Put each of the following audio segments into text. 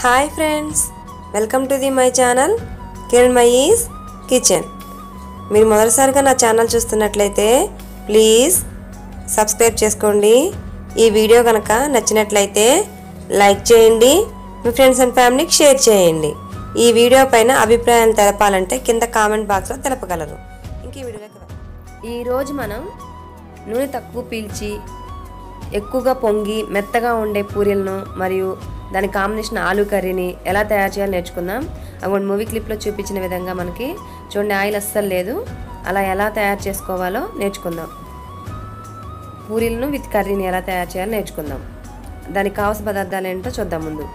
Hi friends welcome to the my channel Kiranmayi's kitchen మీరు మొదటిసారిగా నా ఛానల్ చూస్తున్నట్లయితే ప్లీజ్ సబ్స్క్రైబ్ చేసుకోండి ఈ వీడియో కనుక నచ్చినట్లయితే లైక్ చేయండి మీ ఫ్రెండ్స్ అండ్ ఫ్యామిలీకి షేర్ చేయండి ఈ వీడియో పైన అభిప్రాయాలు తెలపాలంటే కింద కామెంట్ బాక్స్లో తెలపగలరు ఇంక ఈ వీడియోలోకి వెళ్దాం. ఈరోజు మనం నూనె తక్కువ పీల్చి ఎక్కువగా పొంగి మెత్తగా ఉండే పూరీలను మరియు దాని కాంబినేషన్ ఆలూ కర్రీని ఎలా తయారు చేయాలో నేర్చుకుందాం అటువంటి మూవీ క్లిప్లో చూపించిన విధంగా మనకి చూడండి ఆయిల్ అస్సలు లేదు అలా ఎలా తయారు చేసుకోవాలో నేర్చుకుందాం పూరీలను విత్ కర్రీని ఎలా తయారు చేయాలో నేర్చుకుందాం దానికి కావాల్సిన పదార్థాలు ఏంటో చూద్దాం ముందు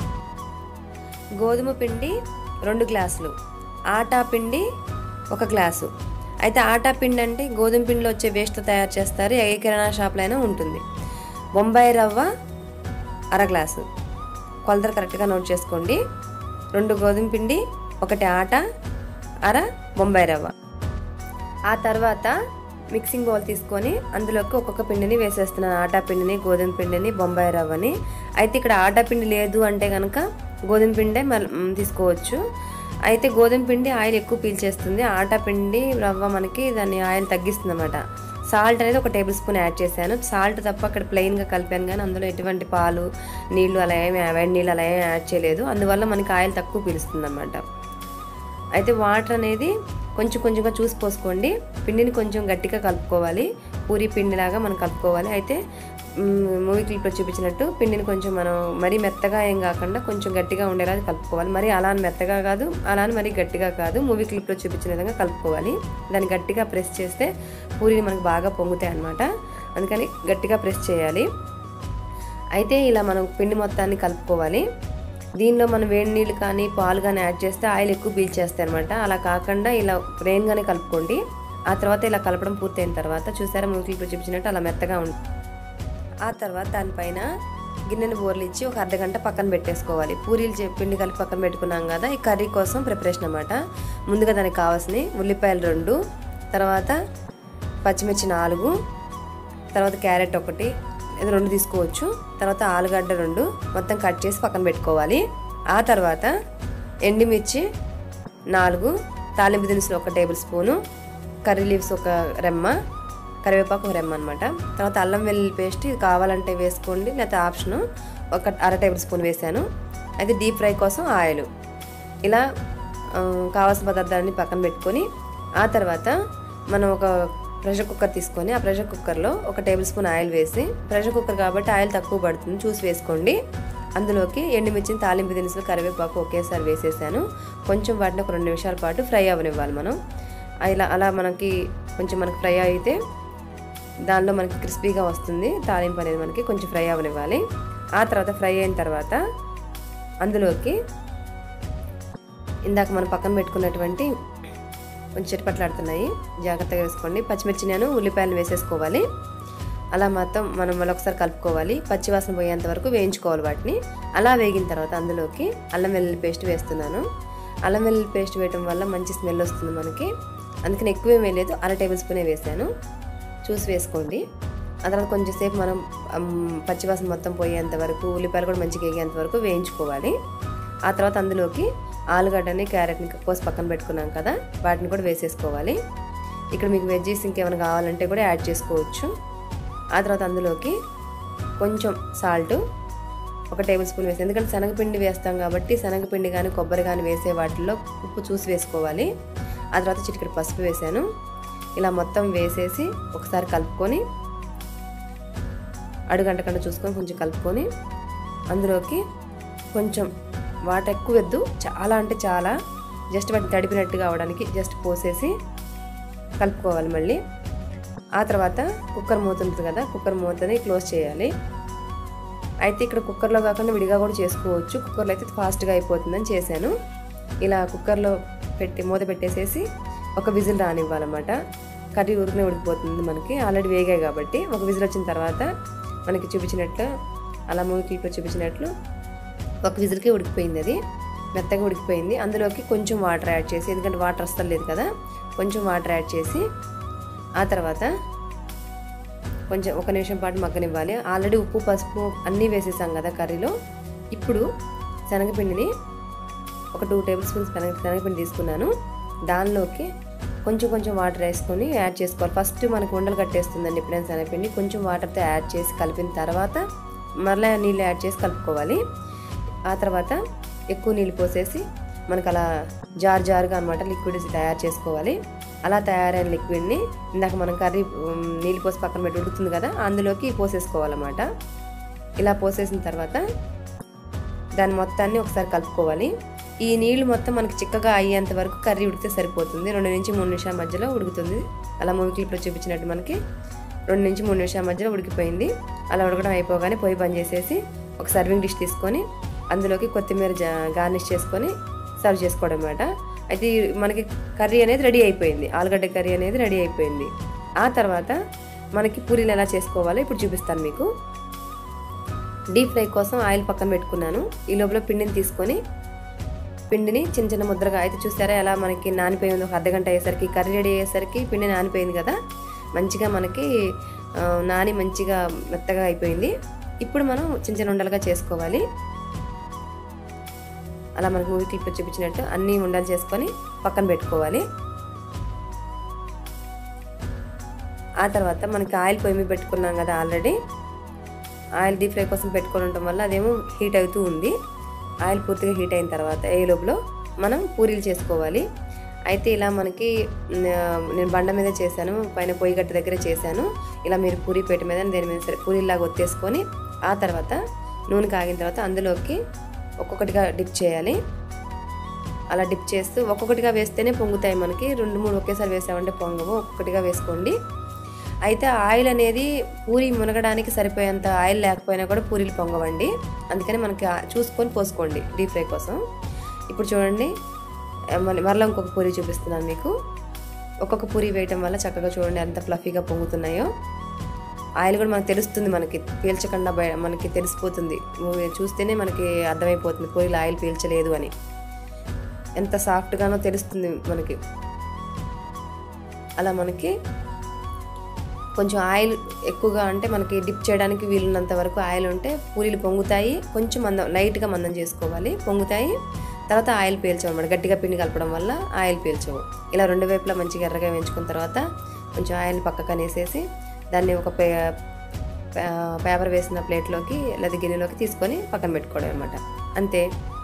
గోధుమ పిండి రెండు గ్లాసులు ఆటా పిండి ఒక గ్లాసు అయితే ఆటా పిండి అంటే గోధుమ పిండిలో వచ్చే వేస్ట్తో తయారు చేస్తారు ఏ కిరాణా షాప్లో అయినా ఉంటుంది బొంబాయి రవ్వ అర గ్లాసు కొలతలు కరెక్ట్గా నోట్ చేసుకోండి రెండు గోధుమ పిండి ఒకటి ఆట అర బొంబాయి రవ్వ ఆ తర్వాత మిక్సింగ్ బౌల్ తీసుకొని అందులోకి ఒక్కొక్క పిండిని వేసేస్తున్నాను ఆటా పిండిని గోధుమ పిండిని బొంబాయి రవ్వని అయితే ఇక్కడ ఆటా పిండి లేదు అంటే కనుక గోధుమ పిండే మల్- మ్, తీసుకోవచ్చు అయితే గోధుమ పిండి ఆయిల్ ఎక్కువ పీల్చేస్తుంది ఆటా పిండి రవ్వ మనకి దాన్ని ఆయిల్ తగ్గిస్తుంది అనమాట సాల్ట్ అనేది ఒక టేబుల్ స్పూన్ యాడ్ చేశాను సాల్ట్ తప్ప అక్కడ ప్లెయిన్గా కలిపాను కానీ అందులో ఎటువంటి పాలు నీళ్లు అలా ఏమి వేడి నీళ్ళు అలా ఏమి యాడ్ చేయలేదు అందువల్ల మనకి ఆయిల్ తక్కువ పీలుస్తుంది అనమాట అయితే వాటర్ అనేది కొంచెం కొంచెంగా చూసి పోసుకోండి పిండిని కొంచెం గట్టిగా కలుపుకోవాలి పూరి పిండిలాగా మనం కలుపుకోవాలి అయితే మూవీ క్లిప్లో చూపించినట్టు పిండిని కొంచెం మనం మరీ మెత్తగా ఏం కాకుండా కొంచెం గట్టిగా ఉండేలా కలుపుకోవాలి మరి అలా అని మెత్తగా కాదు అలా అని మరీ గట్టిగా కాదు మూవీ క్లిప్లో చూపించిన విధంగా కలుపుకోవాలి దాన్ని గట్టిగా ప్రెస్ చేస్తే పూరీలు మనకు బాగా పొంగుతాయి అన్నమాట అందుకని గట్టిగా ప్రెస్ చేయాలి అయితే ఇలా మనం పిండి మొత్తాన్ని కలుపుకోవాలి దీనిలో మనం వేడి నీళ్ళు కానీ పాలు కానీ యాడ్ చేస్తే ఆయిల్ ఎక్కువ పీల్చేస్తాయి అనమాట అలా కాకుండా ఇలా ప్లెయిన్గానే కలుపుకోండి ఆ తర్వాత ఇలా కలపడం పూర్తయిన తర్వాత చూసారా మూకి ఇప్పుడు చూపించినట్టు అలా మెత్తగా ఉంటుంది ఆ తర్వాత దానిపైన గిన్నెను బోర్లిచ్చి ఒక అర్ధ గంట పక్కన పెట్టేసుకోవాలి పూరీలు చే- పిండి కలిపి పక్కన పెట్టుకున్నాం కదా ఈ కర్రీ కోసం ప్రిపరేషన్ అనమాట ముందుగా దానికి కావాల్సినవి ఉల్లిపాయలు రెండు తర్వాత పచ్చిమిర్చి నాలుగు తర్వాత క్యారెట్ ఒకటి ఇది రెండు తీసుకోవచ్చు తర్వాత ఆలుగడ్డ రెండు మొత్తం కట్ చేసి పక్కన పెట్టుకోవాలి ఆ తర్వాత ఎండుమిర్చి నాలుగు తాలింపు దినుసులు ఒక టేబుల్ స్పూను కర్రీ లీవ్స్ ఒక రెమ్మ కరివేపాకు ఒక రెమ్మ అనమాట తర్వాత అల్లం వెల్లుల్లి పేస్ట్ ఇది కావాలంటే వేసుకోండి లేకపోతే ఆప్షన్ ఒక అర టేబుల్ స్పూన్ వేసాను అయితే డీప్ ఫ్రై కోసం ఆయిల్ ఇలా ఆ, కావాల్సిన పదార్థాన్ని పక్కన పెట్టుకొని ఆ తర్వాత మనం ఒక ప్రెషర్ కుక్కర్ తీసుకొని ఆ ప్రెషర్ కుక్కర్లో ఒక టేబుల్ స్పూన్ ఆయిల్ వేసి ప్రెషర్ కుక్కర్ కాబట్టి ఆయిల్ తక్కువ పడుతుంది చూసి వేసుకోండి అందులోకి ఎండుమిర్చిని తాలింపు దినుసులు కరివేపాకు ఒకేసారి వేసేసాను కొంచెం వాటిని ఒక రెండు నిమిషాల పాటు ఫ్రై అవ్వనివ్వాలి మనం ఇలా అలా మనకి కొంచెం మనకి ఫ్రై అయితే దానిలో మనకి క్రిస్పీగా వస్తుంది తాలింపు అనేది మనకి కొంచెం ఫ్రై అవ్వనివ్వాలి ఆ తర్వాత ఫ్రై అయిన తర్వాత అందులోకి ఇందాక మనం పక్కన పెట్టుకున్నటువంటి కొంచెం చిటపట్లాడుతున్నాయి జాగ్రత్తగా వేసుకోండి పచ్చిమిర్చి నేను ఉల్లిపాయలు వేసేసుకోవాలి అలా మొత్తం మనం మళ్ళీ ఒకసారి కలుపుకోవాలి పచ్చివాసన పోయేంత వరకు వేయించుకోవాలి వాటిని అలా వేగిన తర్వాత అందులోకి అల్లం వెల్లుల్లి పేస్ట్ వేస్తున్నాను అల్లం వెల్లుల్లి పేస్ట్ వేయడం వల్ల మంచి స్మెల్ వస్తుంది మనకి అందుకని ఎక్కువేం వేయలేదు అర టేబుల్ స్పూనే వేసాను చూసి వేసుకోండి ఆ తర్వాత కొంచెం సేపు మనం అమ్, పచ్చివాసన మొత్తం పోయేంత వరకు ఉల్లిపాయలు కూడా మంచిగా వేగేంత వరకు వేయించుకోవాలి ఆ తర్వాత అందులోకి ఆలుగడ్డని క్యారెట్ని కోసి పక్కన పెట్టుకున్నాం కదా వాటిని కూడా వేసేసుకోవాలి ఇక్కడ మీకు వెజ్జీస్ ఇంకేమైనా కావాలంటే కూడా యాడ్ చేసుకోవచ్చు ఆ తర్వాత అందులోకి కొంచెం సాల్ట్ ఒక టేబుల్ స్పూన్ వేసి ఎందుకంటే శనగపిండి వేస్తాం కాబట్టి శనగపిండి కానీ కొబ్బరి కానీ వేసే వాటిల్లో ఉప్పు చూసి వేసుకోవాలి ఆ తర్వాత చిటికెడు పసుపు వేసాను ఇలా మొత్తం వేసేసి ఒకసారి కలుపుకొని అడుగంటకుండా చూసుకొని కొంచెం కలుపుకొని అందులోకి కొంచెం వాటర్ ఎక్కువ వద్దు చాలా అంటే చాలా జస్ట్ వాటిని తడిపినట్టుగా అవడానికి జస్ట్ పోసేసి కలుపుకోవాలి మళ్ళీ ఆ తర్వాత కుక్కర్ మూత ఉంటుంది కదా కుక్కర్ మూతని క్లోజ్ చేయాలి అయితే ఇక్కడ కుక్కర్లో కాకుండా విడిగా కూడా చేసుకోవచ్చు కుక్కర్లో అయితే ఫాస్ట్గా అయిపోతుందని చేశాను ఇలా కుక్కర్లో పెట్టి మూత పెట్టేసేసి ఒక విజిల్ రానివ్వాలన్నమాట కర్రీ ఉరికినే ఉడికిపోతుంది మనకి ఆల్రెడీ వేగాయి కాబట్టి ఒక విజిల్ వచ్చిన తర్వాత మనకి చూపించినట్లు అలా మూవీ క్లిప్లో చూపించినట్లు ఒక విజిల్కి ఉడికిపోయింది అది మెత్తగా ఉడికిపోయింది అందులోకి కొంచెం వాటర్ యాడ్ చేసి ఎందుకంటే వాటర్ అస్సలు లేదు కదా కొంచెం వాటర్ యాడ్ చేసి ఆ తర్వాత కొంచెం ఒక నిమిషం పాటు మగ్గనివ్వాలి ఆల్రెడీ ఉప్పు పసుపు అన్నీ వేసేసాం కదా కర్రీలో ఇప్పుడు శనగపిండిని ఒక టూ టేబుల్ స్పూన్స్ శనగ శనగపిండి తీసుకున్నాను దానిలోకి కొంచెం కొంచెం వాటర్ వేసుకొని యాడ్ చేసుకోవాలి ఫస్ట్ మనకు ఉండలు కట్టేస్తుందండి ఎప్పుడైనా శనగపిండి కొంచెం వాటర్తో యాడ్ చేసి కలిపిన తర్వాత మరలా నీళ్ళు యాడ్ చేసి కలుపుకోవాలి ఆ తర్వాత ఎక్కువ నీళ్ళు పోసేసి మనకు అలా జార్ జారుగా అనమాట లిక్విడ్ తయారు చేసుకోవాలి అలా తయారైన లిక్విడ్ని ఇందాక మనం కర్రీ ఉమ్, నీళ్ళు పోసి పక్కన పెట్టి ఉడుకుతుంది కదా అందులోకి పోసేసుకోవాలన్నమాట ఇలా పోసేసిన తర్వాత దాని మొత్తాన్ని ఒకసారి కలుపుకోవాలి ఈ నీళ్లు మొత్తం మనకి చిక్కగా అయ్యేంత వరకు కర్రీ ఉడికితే సరిపోతుంది రెండు నుంచి మూడు నిమిషాల మధ్యలో ఉడుకుతుంది అలా మూవీ క్లిప్లో చూపించినట్టు మనకి రెండు నుంచి మూడు నిమిషాల మధ్యలో ఉడికిపోయింది అలా ఉడకడం అయిపోగానే పొయ్యి బంద్ చేసేసి ఒక సర్వింగ్ డిష్ తీసుకొని అందులోకి కొత్తిమీర జా- గార్నిష్ చేసుకొని సర్వ్ చేసుకోవడం అనమాట అయితే ఈ మనకి కర్రీ అనేది రెడీ అయిపోయింది ఆలుగడ్డ కర్రీ అనేది రెడీ అయిపోయింది ఆ తర్వాత మనకి పూరీలు ఎలా చేసుకోవాలో ఇప్పుడు చూపిస్తాను మీకు డీప్ ఫ్రై కోసం ఆయిల్ పక్కన పెట్టుకున్నాను ఈ లోపల పిండిని తీసుకొని పిండిని చిన్న చిన్న ముద్రగా అయితే చూసారా ఎలా మనకి నానిపోయి ఉంది ఒక అర్ధగంట అయ్యేసరికి కర్రీ రెడీ అయ్యేసరికి పిండి నానిపోయింది కదా మంచిగా మనకి ఆ, నాని మంచిగా మెత్తగా అయిపోయింది ఇప్పుడు మనం చిన్న చిన్న ఉండలుగా చేసుకోవాలి అలా మనకి మూవీ క్లిప్లో చూపించినట్టు అన్ని ఉండలు చేసుకొని పక్కన పెట్టుకోవాలి ఆ తర్వాత మనకి ఆయిల్ పొయ్యి మీద పెట్టుకున్నాం కదా ఆల్రెడీ ఆయిల్ డీప్ ఫ్రై కోసం పెట్టుకొని ఉండటం వల్ల అదేమో హీట్ అవుతూ ఉంది ఆయిల్ పూర్తిగా హీట్ అయిన తర్వాత ఏ లోపల మనం పూరీలు చేసుకోవాలి అయితే ఇలా మనకి ఆ, నేను బండ మీద చేశాను పైన పొయ్యి గట్ట దగ్గర చేశాను ఇలా మీరు పూరి పేట మీద దేని మీద సరే పూరీలాగా ఒత్తేసుకొని ఆ తర్వాత నూనె కాగిన తర్వాత అందులోకి ఒక్కొక్కటిగా డిప్ చేయాలి అలా డిప్ చేస్తూ ఒక్కొక్కటిగా వేస్తేనే పొంగుతాయి మనకి రెండు మూడు ఒకేసారి వేసామంటే పొంగవు ఒక్కొక్కటిగా వేసుకోండి అయితే ఆయిల్ అనేది పూరి మునగడానికి సరిపోయేంత ఆయిల్ లేకపోయినా కూడా పూరీలు పొంగవండి అందుకని మనకి ఆ- చూసుకొని పోసుకోండి డీప్ ఫ్రై కోసం ఇప్పుడు చూడండి ఆ, మళ్ళీ మరలా ఇంకొక పూరి చూపిస్తున్నాను మీకు ఒక్కొక్క పూరి వేయటం వల్ల చక్కగా చూడండి ఎంత ఫ్లఫీగా పొంగుతున్నాయో ఆయిల్ కూడా మనకు తెలుస్తుంది మనకి పీల్చకుండా బయ మనకి తెలిసిపోతుంది మూవీ చూస్తేనే మనకి అర్థమైపోతుంది పూరీలు ఆయిల్ పీల్చలేదు అని ఎంత సాఫ్ట్గానో తెలుస్తుంది మనకి అలా మనకి కొంచెం ఆయిల్ ఎక్కువగా అంటే మనకి డిప్ చేయడానికి వీలున్నంత వరకు ఆయిల్ ఉంటే పూరీలు పొంగుతాయి కొంచెం మందం లైట్గా మందం చేసుకోవాలి పొంగుతాయి తర్వాత ఆయిల్ పీల్చవు అనమాట గట్టిగా పిండి కలపడం వల్ల ఆయిల్ పీల్చవు ఇలా రెండు వైపులా మంచిగా ఎర్రగా వేయించుకున్న తర్వాత కొంచెం ఆయిల్ పక్కకు అనేసేసి దాన్ని ఒక పే పే- పేపర్ వేసిన ప్లేట్లోకి లేదా గిన్నెలోకి తీసుకొని పక్కన పెట్టుకోవడం అనమాట అంతే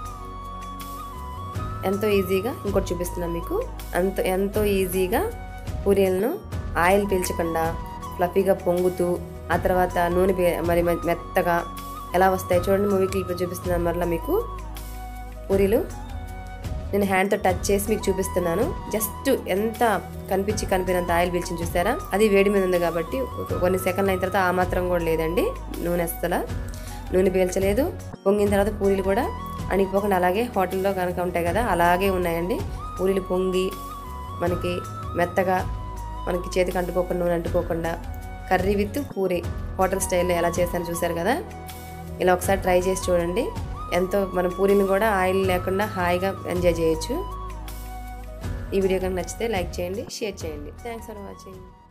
ఎంతో ఈజీగా ఇంకోటి చూపిస్తున్నాను మీకు అంత ఎంతో ఈజీగా పూరీలను ఆయిల్ పీల్చకుండా ఫ్లఫీగా పొంగుతూ ఆ తర్వాత నూనె పీ- మరి మె- మెత్తగా ఎలా వస్తాయి చూడండి మూవీ క్లిప్ చూపిస్తున్నాను మరలా మీకు పూరీలు నేను హ్యాండ్తో టచ్ చేసి మీకు చూపిస్తున్నాను జస్ట్ ఎంత కనిపించి కనిపినంత ఆయిల్ పీల్చింది చూసారా అది వేడి మీద ఉంది కాబట్టి ఒక కొన్ని సెకండ్లు అయిన తర్వాత ఆ మాత్రం కూడా లేదండి నూనె అస్సలు నూనె పీల్చలేదు పొంగిన తర్వాత పూరీలు కూడా అణిగిపోకుండా అలాగే హోటల్లో కనుక ఉంటాయి కదా అలాగే ఉన్నాయండి పూరీలు పొంగి మనకి మెత్తగా మనకి చేతికి అంటుకోకుండా నూనె అంటుకోకుండా కర్రీ విత్ పూరి హోటల్ స్టైల్లో ఎలా చేశాను చూసారు కదా ఇలా ఒకసారి ట్రై చేసి చూడండి ఎంతో మన పూరిని కూడా ఆయిల్ లేకుండా హాయిగా ఎంజాయ్ చేయొచ్చు ఈ వీడియో కనుక నచ్చితే లైక్ చేయండి షేర్ చేయండి థ్యాంక్స్ ఫర్ వాచింగ్